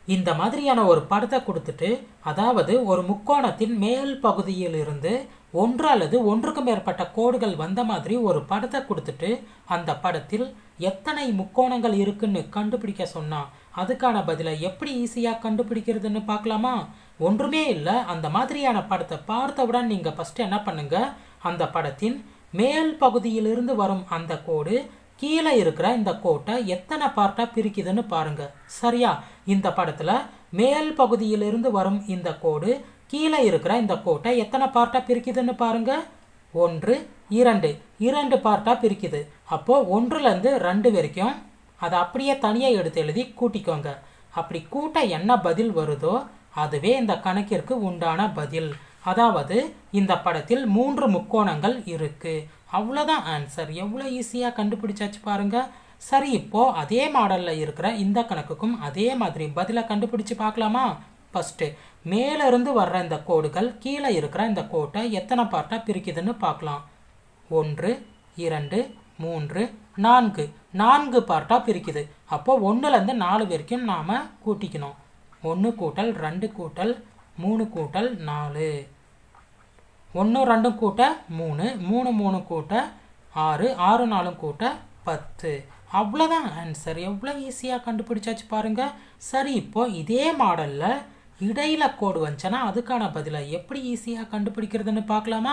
இந்த மாதிரியான ஒரு படத்தை கொடுத்துட்டு அதாவது ஒரு முக்கோணத்தின் மேல் பகுதியிலிருந்து ஒன்று அல்லது ஒன்றுக்கு மேற்பட்ட கோடுகள் வந்த மாதிரி ஒரு படத்தை கொடுத்துட்டு அந்த படத்தில் எத்தனை முக்கோணங்கள் இருக்குன்னு கண்டுபிடிக்க சொன்னா அதுக்கான பதிலை எப்படி ஈஸியாக கண்டுபிடிக்கிறதுன்னு பார்க்கலாமா ஒன்றுமே இல்லை அந்த மாதிரியான படத்தை பார்த்தவுடன் நீங்கள் ஃபஸ்ட்டு என்ன பண்ணுங்க அந்த படத்தின் மேல் பகுதியிலிருந்து வரும் அந்த கோடு கீழே இருக்கிற இந்த கோட்டை எத்தனை பார்ட்டாக பிரிக்குதுன்னு பாருங்க சரியா இந்த படத்தில் மேல் பகுதியிலிருந்து வரும் இந்த கோடு கீழே இருக்கிற இந்த கோட்டை எத்தனை பார்ட்டாக பிரிக்குதுன்னு பாருங்க ஒன்று இரண்டு இரண்டு பார்ட்டாக பிரிக்குது அப்போது ஒன்றுலேருந்து ரெண்டு வரைக்கும் அதை அப்படியே தனியாக எடுத்து எழுதி கூட்டிக்கோங்க அப்படி கூட்ட என்ன பதில் வருதோ அதுவே இந்த கணக்கிற்கு உண்டான பதில் அதாவது இந்த படத்தில் மூன்று முக்கோணங்கள் இருக்கு அவ்வளோதான் ஆன்சர் எவ்வளோ ஈஸியாக கண்டுபிடிச்சாச்சு பாருங்க சரி இப்போ அதே மாடலில் இருக்கிற இந்த கணக்குக்கும் அதே மாதிரி பதிலை கண்டுபிடிச்சு பார்க்கலாமா ஃபஸ்ட்டு மேலிருந்து வர்ற இந்த கோடுகள் கீழே இருக்கிற இந்த கோட்டை எத்தனை பார்ட்டாக பிரிக்குதுன்னு பார்க்கலாம் ஒன்று இரண்டு மூன்று நான்கு நான்கு பார்ட்டாக பிரிக்குது அப்போ ஒன்றுலேருந்து நாலு வரைக்கும் நாம் கூட்டிக்கணும் ஒன்று கூட்டல் ரெண்டு கூட்டல் மூணு கூட்டல் நாலு ஒன்று ரெண்டும் கூட்ட மூணு மூணு மூணு கூட்ட ஆறு ஆறு நாலும் கூட்ட பத்து அவ்வளோதான் ஆன்சர் எவ்வளோ ஈஸியாக கண்டுபிடிச்சாச்சு பாருங்க சரி இப்போ இதே மாடலில் இடையில கோடு வந்துச்சுன்னா அதுக்கான பதிலை எப்படி ஈஸியாக கண்டுபிடிக்கிறதுன்னு பார்க்கலாமா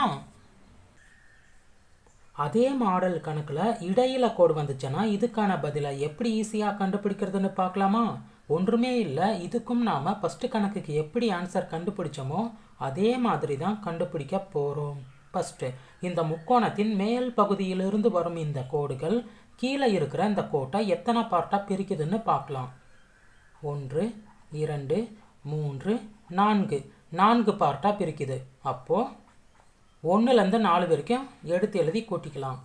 அதே மாடல் கணக்கில் இடையில கோடு வந்துச்சுன்னா இதுக்கான பதிலை எப்படி ஈஸியாக கண்டுபிடிக்கிறதுன்னு பார்க்கலாமா ஒன்றுமே இல்லை இதுக்கும் நாம் ஃபஸ்ட்டு கணக்குக்கு எப்படி ஆன்சர் கண்டுபிடிச்சோமோ அதே மாதிரி தான் கண்டுபிடிக்க போகிறோம் ஃபஸ்ட்டு இந்த முக்கோணத்தின் மேல் பகுதியிலிருந்து வரும் இந்த கோடுகள் கீழே இருக்கிற இந்த கோட்டை எத்தனை பார்ட்டாக பிரிக்குதுன்னு பார்க்கலாம் ஒன்று இரண்டு மூன்று நான்கு நான்கு பார்ட்டாக பிரிக்குது அப்போது ஒன்றுலேருந்து நாலு வரைக்கும் எடுத்து எழுதி கூட்டிக்கலாம்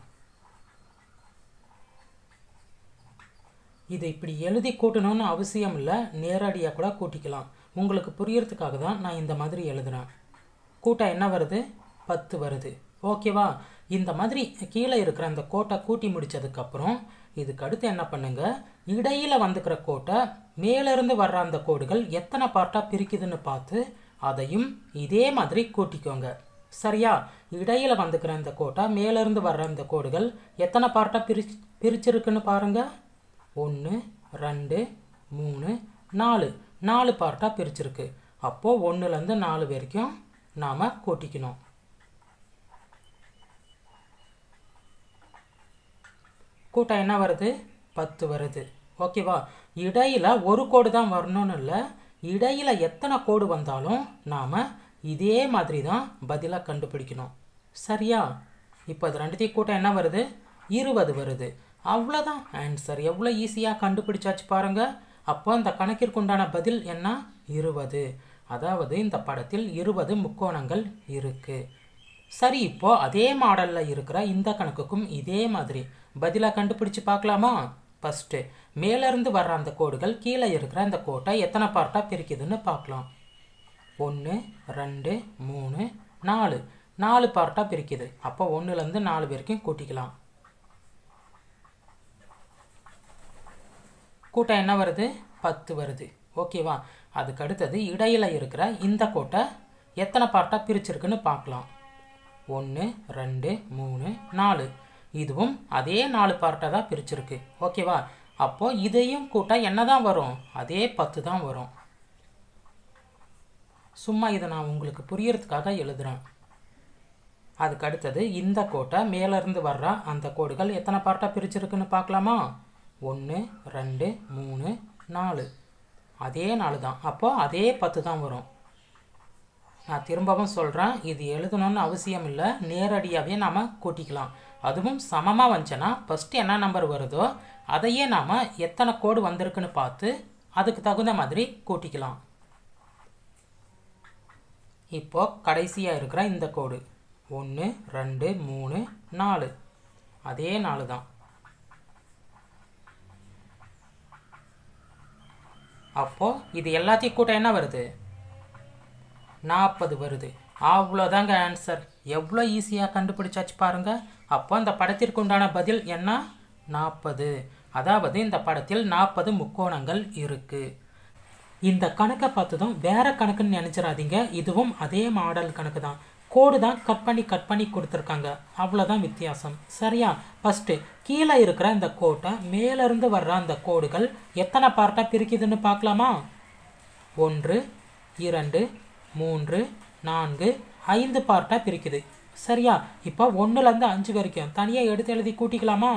இது இப்படி எழுதி கூட்டணும்னு அவசியம் இல்லை நேரடியாக கூட கூட்டிக்கலாம் உங்களுக்கு புரியறதுக்காக தான் நான் இந்த மாதிரி எழுதுறேன் கூட்டம் என்ன வருது பத்து வருது ஓகேவா இந்த மாதிரி கீழே இருக்கிற அந்த கோட்டை கூட்டி முடிச்சதுக்கப்புறம் இதுக்கு அடுத்து என்ன பண்ணுங்க இடையில வந்துக்கிற கோட்டை மேலிருந்து வர்ற அந்த கோடுகள் எத்தனை பார்ட்டாக பிரிக்குதுன்னு பார்த்து அதையும் இதே மாதிரி கூட்டிக்கோங்க சரியா இடையில வந்துக்கிற இந்த கோட்டை மேலிருந்து வர்ற இந்த கோடுகள் எத்தனை பார்ட்டாக பிரி பிரிச்சிருக்குன்னு பாருங்க ஒன்று ரெண்டு மூணு நாலு நாலு பார்ட்டாக பிரிச்சிருக்கு அப்போது ஒன்றுலேருந்து நாலு வரைக்கும் நாம் கூட்டிக்கணும் கூட்டம் என்ன வருது பத்து வருது ஓகேவா இடையில ஒரு கோடு தான் வரணும்னு இல்லை இடையில எத்தனை கோடு வந்தாலும் நாம் இதே மாதிரி தான் பதிலாக கண்டுபிடிக்கணும் சரியா இப்போ அது ரெண்டுத்தையும் கூட்டம் என்ன வருது இருபது வருது அவ்வளோதான் ஆன்சர் எவ்வளோ ஈஸியாக கண்டுபிடிச்சாச்சு பாருங்க அப்போ இந்த கணக்கிற்கு உண்டான பதில் என்ன இருபது அதாவது இந்த படத்தில் இருபது முக்கோணங்கள் இருக்கு சரி இப்போ அதே மாடலில் இருக்கிற இந்த கணக்குக்கும் இதே மாதிரி பதிலாக கண்டுபிடிச்சு பார்க்கலாமா ஃபஸ்ட்டு மேலேருந்து வர்ற அந்த கோடுகள் கீழே இருக்கிற அந்த கோட்டை எத்தனை பார்ட்டாக பிரிக்குதுன்னு பார்க்கலாம் ஒன்று ரெண்டு மூணு நாலு நாலு பார்ட்டாக பிரிக்குது அப்போ ஒன்றுலேருந்து நாலு வரைக்கும் கூட்டிக்கலாம் கூட்டம் என்ன வருது பத்து வருது ஓகேவா அதுக்கு அடுத்தது இடையில இருக்கிற இந்த கோட்டை எத்தனை பார்ட்டாக பிரிச்சிருக்குன்னு பார்க்கலாம் ஒன்று ரெண்டு மூணு நாலு இதுவும் அதே நாலு பார்ட்டாக தான் பிரிச்சிருக்கு ஓகேவா அப்போது இதையும் கூட்டம் என்ன தான் வரும் அதே பத்து தான் வரும் சும்மா இதை நான் உங்களுக்கு புரியறதுக்காக எழுதுறேன் அதுக்கு அடுத்தது இந்த கோட்டை மேலேருந்து வர்ற அந்த கோடுகள் எத்தனை பார்ட்டாக பிரிச்சிருக்குன்னு பார்க்கலாமா ஒன்று ரெண்டு மூணு நாலு அதே நாலு தான் அப்போ அதே பத்து தான் வரும் நான் திரும்பவும் சொல்கிறேன் இது எழுதணும்னு அவசியம் இல்லை நேரடியாகவே நாம் கூட்டிக்கலாம் அதுவும் சமமாக வந்துச்சுன்னா ஃபஸ்ட்டு என்ன நம்பர் வருதோ அதையே நாம் எத்தனை கோடு வந்திருக்குன்னு பார்த்து அதுக்கு தகுந்த மாதிரி கூட்டிக்கலாம் இப்போ கடைசியாக இருக்கிற இந்த கோடு ஒன்று ரெண்டு மூணு நாலு அதே நாலு தான் அப்போது இது எல்லாத்தையும் கூட்டம் என்ன வருது நாற்பது வருது அவ்வளோதாங்க ஆன்சர் எவ்வளோ ஈஸியாக கண்டுபிடிச்சாச்சு பாருங்க அப்போ இந்த படத்திற்கு உண்டான பதில் என்ன நாற்பது அதாவது இந்த படத்தில் நாற்பது முக்கோணங்கள் இருக்கு இந்த கணக்கை பார்த்ததும் வேற கணக்குன்னு நினச்சிடாதீங்க இதுவும் அதே மாடல் கணக்கு தான் கோடு தான் கட் பண்ணி கட் பண்ணி கொடுத்துருக்காங்க அவ்வளோதான் வித்தியாசம் சரியா ஃபஸ்ட்டு கீழே இருக்கிற இந்த கோட்டை மேலேருந்து வர்ற அந்த கோடுகள் எத்தனை பார்ட்டாக பிரிக்குதுன்னு பார்க்கலாமா ஒன்று இரண்டு மூன்று நான்கு ஐந்து பார்ட்டாக பிரிக்குது சரியா இப்போ ஒன்றுலேருந்து அஞ்சு வரைக்கும் தனியாக எடுத்து எழுதி கூட்டிக்கலாமா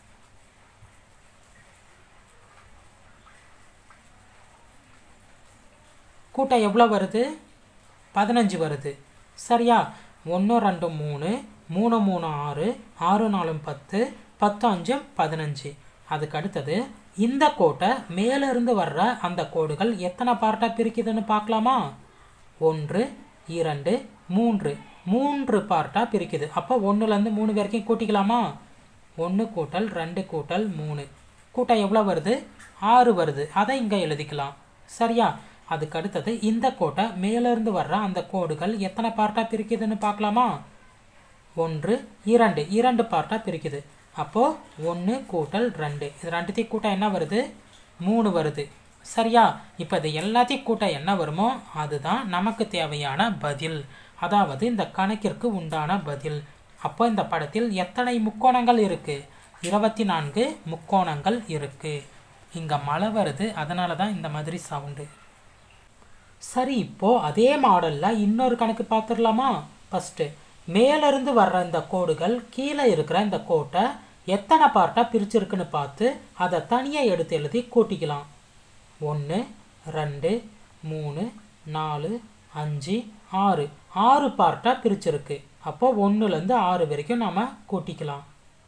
கூட்டம் எவ்வளோ வருது பதினஞ்சு வருது சரியா ஒன்று ரெண்டு மூணு மூணு மூணு ஆறு ஆறு நாலும் பத்து பத்து அஞ்சும் பதினஞ்சு அதுக்கு அடுத்தது இந்த கோட்டை மேலிருந்து வர்ற அந்த கோடுகள் எத்தனை பார்ட்டாக பிரிக்குதுன்னு பார்க்கலாமா ஒன்று இரண்டு மூன்று மூன்று பார்ட்டாக பிரிக்குது அப்போ ஒன்றுலேருந்து மூணு வரைக்கும் கூட்டிக்கலாமா ஒன்று கூட்டல் ரெண்டு கூட்டல் மூணு கூட்டம் எவ்வளோ வருது ஆறு வருது அதை இங்கே எழுதிக்கலாம் சரியா அதுக்கு அடுத்தது இந்த கோட்டை மேலிருந்து வர்ற அந்த கோடுகள் எத்தனை பார்ட்டாக பிரிக்குதுன்னு பார்க்கலாமா ஒன்று இரண்டு இரண்டு பார்ட்டாக பிரிக்குது அப்போது ஒன்று கூட்டல் ரெண்டு இது ரெண்டுத்தையும் கூட்டம் என்ன வருது மூணு வருது சரியா இப்போ இது எல்லாத்தையும் கூட்டம் என்ன வருமோ அதுதான் நமக்கு தேவையான பதில் அதாவது இந்த கணக்கிற்கு உண்டான பதில் அப்போ இந்த படத்தில் எத்தனை முக்கோணங்கள் இருக்கு இருபத்தி நான்கு முக்கோணங்கள் இருக்கு இங்கே மழை வருது அதனால தான் இந்த மாதிரி சவுண்டு சரி இப்போ அதே மாடலில் இன்னொரு கணக்கு பார்த்துடலாமா ஃபஸ்ட்டு மேலிருந்து வர்ற இந்த கோடுகள் கீழே இருக்கிற இந்த கோட்டை எத்தனை பார்ட்டாக பிரிச்சிருக்குன்னு பார்த்து அதை தனியாக எடுத்து எழுதி கூட்டிக்கலாம் ஒன்று ரெண்டு மூணு நாலு அஞ்சு ஆறு ஆறு பார்ட்டாக பிரிச்சிருக்கு அப்போ ஒன்றுலேருந்து ஆறு வரைக்கும் நாம் கூட்டிக்கலாம்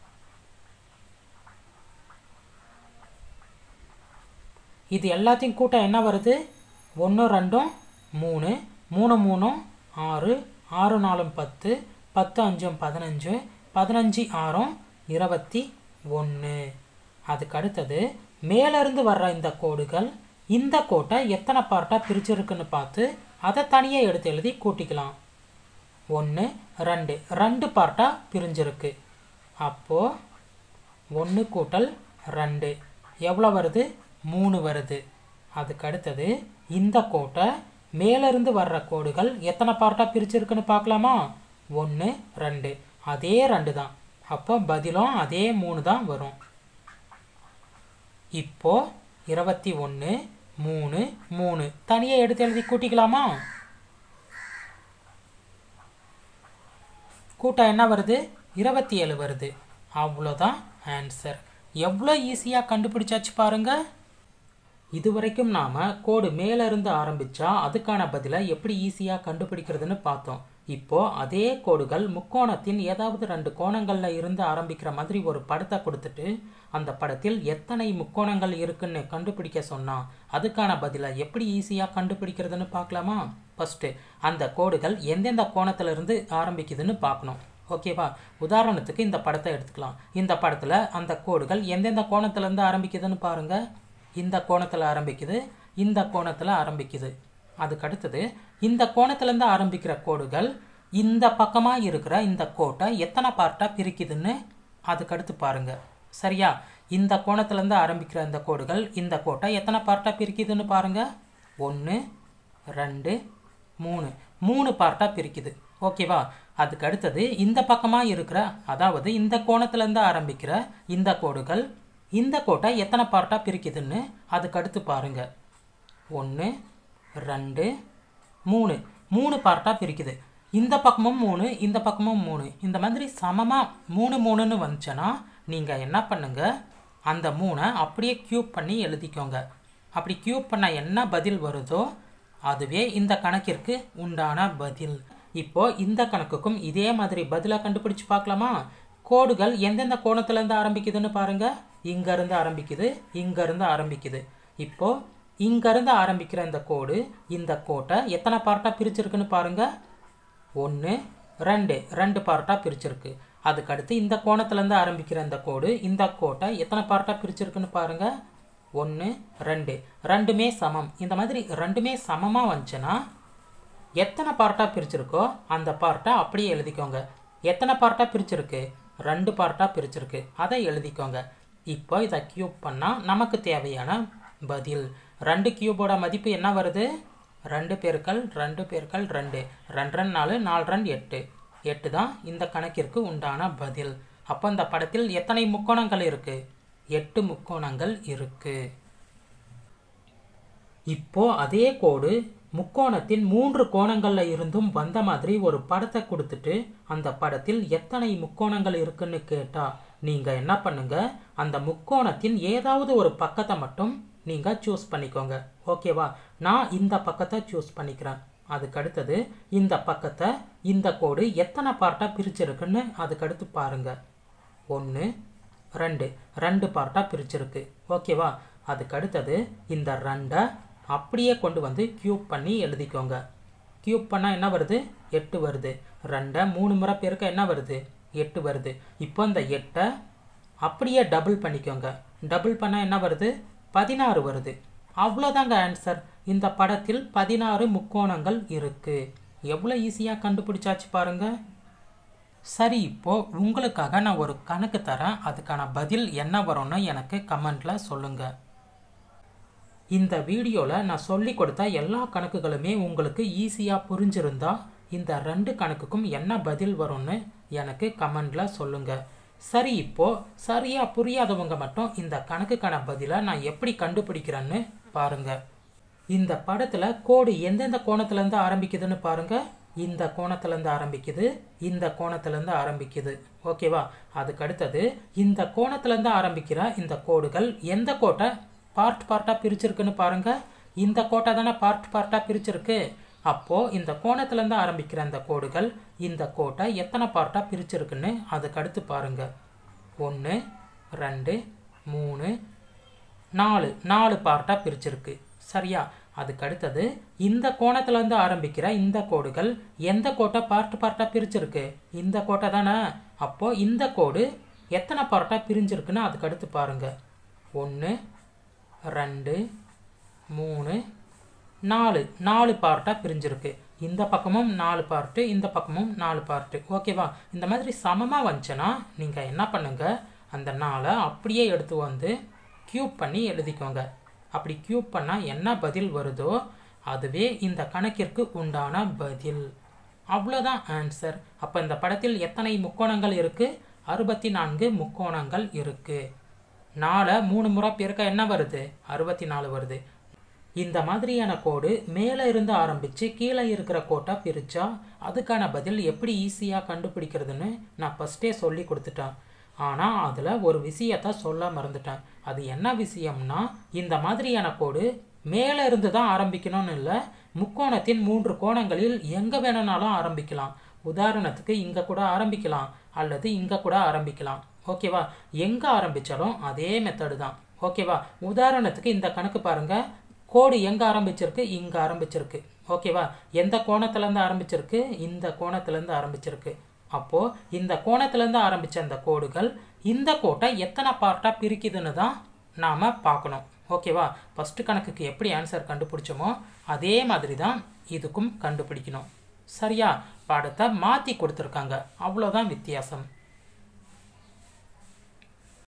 இது எல்லாத்தையும் கூட்டம் என்ன வருது ஒன்று ரெண்டும் மூணு மூணு மூணும் ஆறு ஆறு நாலும் பத்து பத்து அஞ்சும் பதினஞ்சு பதினஞ்சு ஆறும் இருபத்தி ஒன்று அதுக்கு அடுத்தது மேலிருந்து வர்ற இந்த கோடுகள் இந்த கோட்டை எத்தனை பார்ட்டாக பிரிச்சிருக்குன்னு பார்த்து அதை தனியாக எடுத்து எழுதி கூட்டிக்கலாம் ஒன்று ரெண்டு ரெண்டு பார்ட்டாக பிரிஞ்சிருக்கு அப்போது ஒன்று கூட்டல் ரெண்டு எவ்வளோ வருது மூணு வருது அதுக்கு அடுத்தது இந்த கோட்டை மேலிருந்து வர்ற கோடுகள் எத்தனை பார்ட்டாக பிரிச்சிருக்குன்னு பார்க்கலாமா ஒன்று ரெண்டு அதே ரெண்டு தான் அப்போ பதிலும் அதே மூணு தான் வரும் இப்போ இருபத்தி ஒன்று மூணு மூணு தனியாக எடுத்து எழுதி கூட்டிக்கலாமா கூட்டம் என்ன வருது இருபத்தி ஏழு வருது அவ்வளோதான் ஆன்சர் எவ்வளோ ஈஸியாக கண்டுபிடிச்சாச்சு பாருங்க இதுவரைக்கும் நாம் கோடு மேலே இருந்து ஆரம்பித்தா அதுக்கான பதிலை எப்படி ஈஸியாக கண்டுபிடிக்கிறதுன்னு பார்த்தோம் இப்போ அதே கோடுகள் முக்கோணத்தின் ஏதாவது ரெண்டு கோணங்களில் இருந்து ஆரம்பிக்கிற மாதிரி ஒரு படத்தை கொடுத்துட்டு அந்த படத்தில் எத்தனை முக்கோணங்கள் இருக்குன்னு கண்டுபிடிக்க சொன்னால் அதுக்கான பதிலை எப்படி ஈஸியாக கண்டுபிடிக்கிறதுன்னு பார்க்கலாமா ஃபஸ்ட்டு அந்த கோடுகள் எந்தெந்த கோணத்துல இருந்து ஆரம்பிக்குதுன்னு பார்க்கணும் ஓகேவா உதாரணத்துக்கு இந்த படத்தை எடுத்துக்கலாம் இந்த படத்தில் அந்த கோடுகள் எந்தெந்த கோணத்துலேருந்து ஆரம்பிக்குதுன்னு பாருங்கள் இந்த கோணத்தில் ஆரம்பிக்குது இந்த கோணத்தில் ஆரம்பிக்குது அதுக்கு அடுத்தது இந்த கோணத்துலேருந்து ஆரம்பிக்கிற கோடுகள் இந்த பக்கமாக இருக்கிற இந்த கோட்டை எத்தனை பார்ட்டாக பிரிக்குதுன்னு அதுக்கடுத்து பாருங்க சரியா இந்த கோணத்துலேருந்து ஆரம்பிக்கிற இந்த கோடுகள் இந்த கோட்டை எத்தனை பார்ட்டாக பிரிக்குதுன்னு பாருங்க ஒன்று ரெண்டு மூணு மூணு பார்ட்டாக பிரிக்குது ஓகேவா அதுக்கு அடுத்தது இந்த பக்கமாக இருக்கிற அதாவது இந்த கோணத்துலேருந்து ஆரம்பிக்கிற இந்த கோடுகள் இந்த கோட்டை எத்தனை பார்ட்டாக பிரிக்குதுன்னு அதுக்கு அடுத்து பாருங்க ஒன்று ரெண்டு மூணு மூணு பார்ட்டாக பிரிக்குது இந்த பக்கமும் மூணு இந்த பக்கமும் மூணு இந்த மாதிரி சமமாக மூணு மூணுன்னு வந்துச்சுன்னா நீங்கள் என்ன பண்ணுங்க அந்த மூணை அப்படியே க்யூப் பண்ணி எழுதிக்கோங்க அப்படி க்யூப் பண்ண என்ன பதில் வருதோ அதுவே இந்த கணக்கிற்கு உண்டான பதில் இப்போ இந்த கணக்குக்கும் இதே மாதிரி பதிலை கண்டுபிடிச்சு பார்க்கலாமா கோடுகள் எந்தெந்த கோணத்துலேருந்து ஆரம்பிக்குதுன்னு பாருங்க இங்கேருந்து ஆரம்பிக்குது இங்கேருந்து ஆரம்பிக்குது இப்போ இங்கேருந்து ஆரம்பிக்கிற இந்த கோடு இந்த கோட்டை எத்தனை பார்ட்டாக பிரிச்சிருக்குன்னு பாருங்க ஒன்று ரெண்டு ரெண்டு பார்ட்டாக பிரிச்சிருக்கு அதுக்கடுத்து இந்த கோணத்துலேருந்து ஆரம்பிக்கிற இந்த கோடு இந்த கோட்டை எத்தனை பார்ட்டாக பிரிச்சிருக்குன்னு பாருங்க ஒன்று ரெண்டு ரெண்டுமே சமம் இந்த மாதிரி ரெண்டுமே சமமாக வந்துச்சுன்னா எத்தனை பார்ட்டாக பிரிச்சிருக்கோ அந்த பார்ட்டை அப்படியே எழுதிக்கோங்க எத்தனை பார்ட்டாக பிரிச்சிருக்கு ரெண்டு பார்ட்டாக பிரிச்சிருக்கு அதை எழுதிக்கோங்க இப்போ இதை க்யூப் பண்ணால் நமக்கு தேவையான பதில் ரெண்டு கியூபோட மதிப்பு என்ன வருது ரெண்டு பெருக்கல் ரெண்டு பெருக்கல் ரெண்டு ரெண்டு ரெண்டு நாலு நாலு ரெண்டு எட்டு எட்டு தான் இந்த கணக்கிற்கு உண்டான பதில் அப்போ இந்த படத்தில் எத்தனை முக்கோணங்கள் இருக்கு எட்டு முக்கோணங்கள் இருக்கு இப்போ அதே கோடு முக்கோணத்தின் மூன்று கோணங்கள்ல இருந்தும் வந்த மாதிரி ஒரு படத்தை கொடுத்துட்டு அந்த படத்தில் எத்தனை முக்கோணங்கள் இருக்குன்னு கேட்டா நீங்க என்ன பண்ணுங்க அந்த முக்கோணத்தின் ஏதாவது ஒரு பக்கத்தை மட்டும் நீங்க சூஸ் பண்ணிக்கோங்க ஓகேவா நான் இந்த பக்கத்தை சூஸ் பண்ணிக்கிறேன் அதுக்கு அடுத்தது இந்த பக்கத்தை இந்த கோடு எத்தனை பார்ட்டாக பிரிச்சிருக்குன்னு அதுக்கு அடுத்து பாருங்க ஒன்று ரெண்டு ரெண்டு பார்ட்டாக பிரிச்சிருக்கு ஓகேவா அதுக்கு அடுத்தது இந்த ரெண்டை அப்படியே கொண்டு வந்து கியூப் பண்ணி எழுதிக்கோங்க கியூப் பண்ணால் என்ன வருது எட்டு வருது ரெண்டை மூணு முறை பெருக்க என்ன வருது எட்டு வருது இப்போ இந்த எட்டை அப்படியே டபுள் பண்ணிக்கோங்க டபுள் பண்ணால் என்ன வருது பதினாறு வருது அவ்வளோதாங்க ஆன்சர் இந்த படத்தில் பதினாறு முக்கோணங்கள் இருக்கு எவ்வளோ ஈஸியாக கண்டுபிடிச்சாச்சு பாருங்க சரி இப்போ உங்களுக்காக நான் ஒரு கணக்கு தரேன் அதுக்கான பதில் என்ன வரும்னு எனக்கு கமெண்ட்ல சொல்லுங்க இந்த வீடியோவில் நான் சொல்லி கொடுத்த எல்லா கணக்குகளுமே உங்களுக்கு ஈஸியாக புரிஞ்சிருந்தா இந்த ரெண்டு கணக்குக்கும் என்ன பதில் வரும்னு எனக்கு கமெண்ட்ல சொல்லுங்க சரி இப்போ சரியா புரியாதவங்க மட்டும் இந்த கணக்குக்கான பதிலை நான் எப்படி கண்டுபிடிக்கிறேன்னு பாருங்க இந்த படத்துல கோடு எந்தெந்த கோணத்துல இருந்து ஆரம்பிக்குதுன்னு பாருங்க இந்த கோணத்துல இருந்து ஆரம்பிக்குது இந்த கோணத்துல இருந்து ஆரம்பிக்குது ஓகேவா அதுக்கு அடுத்தது இந்த கோணத்துல இருந்து ஆரம்பிக்கிற இந்த கோடுகள் எந்த கோட்டை பார்ட் பார்ட்டா பிரிச்சிருக்குன்னு பாருங்க இந்த கோட்டை தானே பார்ட் பார்ட்டா பிரிச்சிருக்கு அப்போ இந்த கோணத்துல இருந்து ஆரம்பிக்கிற இந்த கோடுகள் இந்த கோட்டை எத்தனை பார்ட்டா பிரிச்சிருக்குன்னு அதுக்கு அடுத்து பாருங்க ஒன்று ரெண்டு மூணு நாலு நாலு பார்ட்டா பிரிச்சிருக்கு சரியா அதுக்கு அடுத்தது இந்த கோணத்துல இருந்து ஆரம்பிக்கிற இந்த கோடுகள் எந்த கோட்டை பார்ட் பார்ட்டா பிரிச்சிருக்கு இந்த கோட்டை தானே அப்போ இந்த கோடு எத்தனை பார்ட்டா பிரிஞ்சிருக்குன்னு அதுக்கு அடுத்து பாருங்க ஒன்று ரெண்டு மூணு நாலு நாலு பார்ட்டாக பிரிஞ்சிருக்கு இந்த பக்கமும் நாலு பார்ட்டு இந்த பக்கமும் நாலு பார்ட்டு ஓகேவா இந்த மாதிரி சமமாக வந்துச்சுன்னா நீங்கள் என்ன பண்ணுங்க அந்த நாளை அப்படியே எடுத்து வந்து க்யூப் பண்ணி எழுதிக்கோங்க அப்படி க்யூப் பண்ணால் என்ன பதில் வருதோ அதுவே இந்த கணக்கிற்கு உண்டான பதில் அவ்வளோதான் ஆன்சர் அப்போ இந்த படத்தில் எத்தனை முக்கோணங்கள் இருக்குது அறுபத்தி நான்கு முக்கோணங்கள் இருக்குது நாலை மூணு முறை பெருக்க என்ன வருது அறுபத்தி நாலு வருது இந்த மாதிரியான கோடு மேலே இருந்து ஆரம்பித்து கீழே இருக்கிற கோட்டை பிரித்தா அதுக்கான பதில் எப்படி ஈஸியாக கண்டுபிடிக்கிறதுன்னு நான் ஃபஸ்ட்டே சொல்லி கொடுத்துட்டேன் ஆனால் அதில் ஒரு விஷயத்த சொல்ல மறந்துட்டேன் அது என்ன விஷயம்னா இந்த மாதிரியான கோடு மேலே இருந்து தான் ஆரம்பிக்கணும்னு இல்லை முக்கோணத்தின் மூன்று கோணங்களில் எங்கே வேணும்னாலும் ஆரம்பிக்கலாம் உதாரணத்துக்கு இங்கே கூட ஆரம்பிக்கலாம் அல்லது இங்கே கூட ஆரம்பிக்கலாம் ஓகேவா எங்கே ஆரம்பித்தாலும் அதே மெத்தடு தான் ஓகேவா உதாரணத்துக்கு இந்த கணக்கு பாருங்க கோடு எங்கே ஆரம்பிச்சிருக்கு இங்கே ஆரம்பிச்சிருக்கு ஓகேவா எந்த கோணத்துலேருந்து ஆரம்பிச்சிருக்கு இந்த கோணத்துலேருந்து ஆரம்பிச்சிருக்கு அப்போது இந்த கோணத்துலேருந்து ஆரம்பித்த அந்த கோடுகள் இந்த கோட்டை எத்தனை பார்ட்டாக பிரிக்குதுன்னு தான் நாம் பார்க்கணும் ஓகேவா ஃபஸ்ட்டு கணக்குக்கு எப்படி ஆன்சர் கண்டுபிடிச்சோமோ அதே மாதிரி தான் இதுக்கும் கண்டுபிடிக்கணும் சரியா பாடத்தை மாற்றி கொடுத்துருக்காங்க அவ்வளோதான் வித்தியாசம்